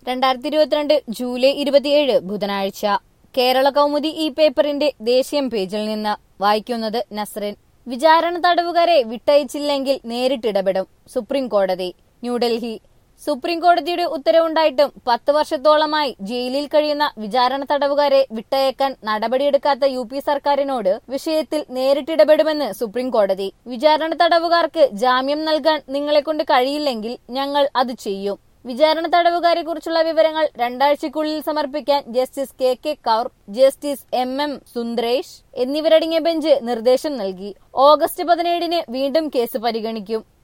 രണ്ടായിരത്തി ഇരുപത്തിരണ്ട് ജൂലൈ ഇരുപത്തിയേഴ് ബുധനാഴ്ച കേരള കൗമുദി ഈ പേപ്പറിന്റെ ദേശീയം പേജിൽ നിന്ന് വായിക്കുന്നത് നസ്റിൻ വിചാരണ തടവുകാരെ വിട്ടയച്ചില്ലെങ്കിൽ നേരിട്ടിടപെടും സുപ്രീം കോടതി ന്യൂഡൽഹി സുപ്രീം കോടതിയുടെ ഉത്തരവുണ്ടായിട്ടും പത്ത് വർഷത്തോളമായി ജയിലിൽ കഴിയുന്ന വിചാരണ തടവുകാരെ വിട്ടയക്കാൻ നടപടിയെടുക്കാത്ത യു പി സർക്കാരിനോട് വിഷയത്തിൽ നേരിട്ടിടപെടുമെന്ന് സുപ്രീം കോടതി വിചാരണ തടവുകാർക്ക് ജാമ്യം നൽകാൻ നിങ്ങളെക്കൊണ്ട് കഴിയില്ലെങ്കിൽ ഞങ്ങൾ അത് ചെയ്യും വിചാരണ തടവുകാരെ കുറിച്ചുള്ള വിവരങ്ങൾ രണ്ടാഴ്ചയ്ക്കുള്ളിൽ സമർപ്പിക്കാൻ justice K K Kaur justice M M Sundaresh എന്നിവരടങ്ങിയ ബെഞ്ച് നിർദ്ദേശം നൽകി ഓഗസ്റ്റ് പതിനേഴിന് വീണ്ടും കേസ് പരിഗണിക്കും